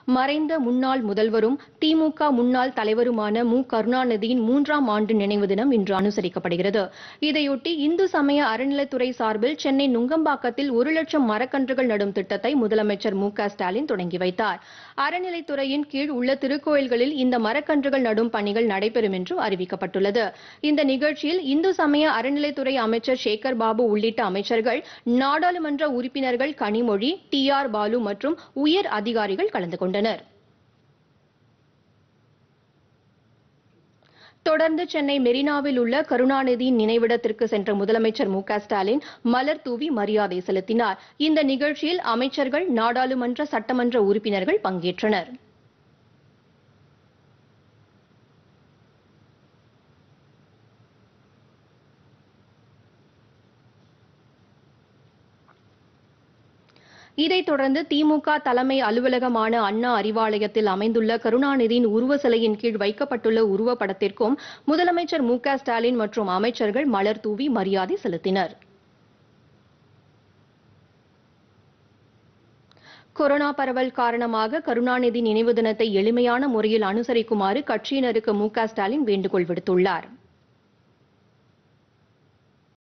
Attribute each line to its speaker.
Speaker 1: மறைந்த முன்னாள் முதல்வரும் திமுக முன்னாள் தலைவருமான மு கருணாநிதியின் மூன்றாம் ஆண்டு நினைவு தினம் இன்று அனுசரிக்கப்படுகிறது இதையொட்டி இந்து சமய அறநிலைத்துறை சார்பில் சென்னை நுங்கம்பாக்கத்தில் ஒரு லட்சம் மரக்கன்றுகள் நடும் திட்டத்தை முதலமைச்சர் மு க ஸ்டாலின் தொடங்கி வைத்தார் அறநிலைத்துறையின் கீழ் உள்ள திருக்கோயில்களில் இந்த மரக்கன்றுகள் நடும் பணிகள் நடைபெறும் என்று அறிவிக்கப்பட்டுள்ளது இந்த நிகழ்ச்சியில் இந்து சமய அறநிலைத்துறை அமைச்சர் சேகர் பாபு உள்ளிட்ட அமைச்சர்கள் நாடாளுமன்ற உறுப்பினர்கள் கனிமொழி டி ஆர் பாலு மற்றும் உயர் அதிகாரிகள் கலந்து கொண்டனர் தொடர்ந்து சென்னை மெரினாவில் உள்ள கருணாநிதியின் நினைவிடத்திற்கு சென்ற முதலமைச்சர் மு க ஸ்டாலின் மலர் தூவி மரியாதை செலுத்தினார் இந்த நிகழ்ச்சியில் அமைச்சர்கள் நாடாளுமன்ற சட்டமன்ற உறுப்பினர்கள் பங்கேற்றனர் இதைத் தொடர்ந்து திமுக தலைமை அலுவலகமான அண்ணா அறிவாலயத்தில் அமைந்துள்ள கருணாநிதியின் உருவ சிலையின் கீழ் வைக்கப்பட்டுள்ள உருவப்படத்திற்கும் முதலமைச்சர் மு க ஸ்டாலின் மற்றும் அமைச்சர்கள் மலர் தூவி மரியாதை செலுத்தினர் கொரோனா பரவல் காரணமாக கருணாநிதி நினைவு தினத்தை எளிமையான முறையில் அனுசரிக்குமாறு கட்சியினருக்கு மு க ஸ்டாலின் வேண்டுகோள் விடுத்துள்ளார்